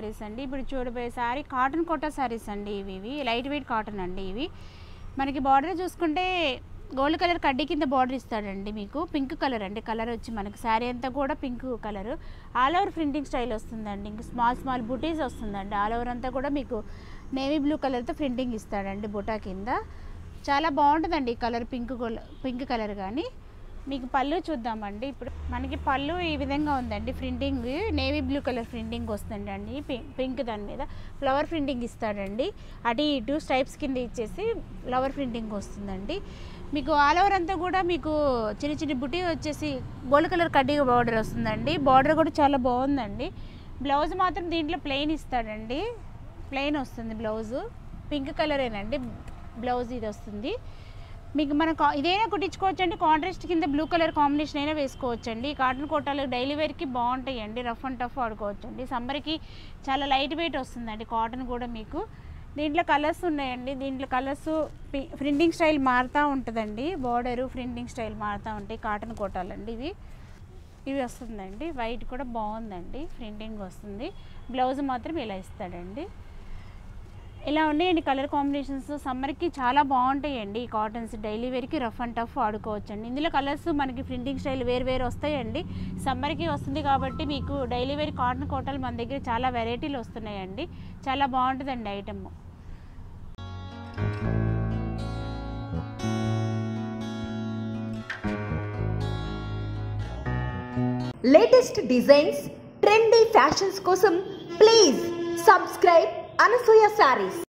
శారీస్ అండి ఇప్పుడు చూడబోయే శారీ కాటన్ కోటా శారీస్ అండి ఇవి ఇవి లైట్ వెయిట్ కాటన్ అండి ఇవి మనకి బార్డర్ చూసుకుంటే గోల్డ్ కలర్ కడ్డీ కింద బార్డర్ ఇస్తాడండి మీకు పింక్ కలర్ అండి కలర్ వచ్చి మనకి శారీ అంతా కూడా pink colour all over printing style వస్తుందండి ఇంకా స్మాల్ స్మాల్ బుటీస్ వస్తుందండి ఆల్ ఓవర్ అంతా కూడా మీకు నేవీ బ్లూ కలర్తో ప్రింటింగ్ ఇస్తాడండి బుటా కింద చాలా బాగుంటుందండి ఈ కలర్ పింక్ పింక్ కలర్ కానీ మీకు పళ్ళు చూద్దామండి ఇప్పుడు మనకి పళ్ళు ఈ విధంగా ఉందండి printing navy blue colour printing వస్తుంది అండి పింక్ దాని మీద ఫ్లవర్ ప్రింటింగ్ ఇస్తాడండి అటు ఇటు స్ట్రైప్స్ కింద ఇచ్చేసి ఫ్లవర్ ప్రింటింగ్ వస్తుందండి మీకు ఆల్ ఓవర్ అంతా కూడా మీకు చిన్న చిన్న బుటీ వచ్చేసి గోల్డ్ కలర్ కడ్డీ బార్డర్ వస్తుందండి బార్డర్ కూడా చాలా బాగుందండి బ్లౌజ్ మాత్రం దీంట్లో ప్లెయిన్ ఇస్తాడండి ప్లెయిన్ వస్తుంది బ్లౌజు పింక్ కలరేనండి బ్లౌజ్ ఇది వస్తుంది మీకు మనం కా- ఇదైనా కుట్టించుకోవచ్చు అండి కాంట్రాస్ట్ కింద బ్లూ కలర్ కాంబినేషన్ అయినా వేసుకోవచ్చు అండి కాటన్ కోటాలు డైలీ వేర్కి బాగుంటాయి అండి రఫ్ అండ్ టఫ్ ఆడుకోవచ్చు అండి సమ్మర్కి చాలా లైట్ వెయిట్ వస్తుందండి కాటన్ కూడా మీకు దీంట్లో కలర్స్ ఉన్నాయండి దీంట్లో కలర్స్ ప్రింటింగ్ స్టైల్ మారుతూ ఉంటుందండి బార్డరు ప్రింటింగ్ స్టైల్ మారుతూ ఉంటాయి కాటన్ కోటాలండి ఇవి ఇవి వస్తుందండి వైట్ కూడా బాగుందండి ప్రింటింగ్ వస్తుంది బ్లౌజ్ మాత్రం ఇలా ఇస్తాడండి ఇలా ఉన్నాయండి కలర్ కాంబినేషన్స్ సమ్మర్కి చాలా బాగుంటాయండి ఈ కాటన్స్ డైలీ వేర్కి రఫ్ అండ్ టఫ్ ఆడుకోవచ్చండి ఇందులో కలర్స్ మనకి ప్రింటింగ్ స్టైల్ వేరు వేరు వస్తాయండి సమ్మర్కి వస్తుంది కాబట్టి మీకు డైలీ వేర్ కాటన్ కోటలు మన దగ్గర చాలా వెరైటీలు వస్తున్నాయండి చాలా బాగుంటుందండి item latest designs trendy fashions కోసం ప్లీజ్ సబ్స్క్రైబ్ అనసూయ శారీస్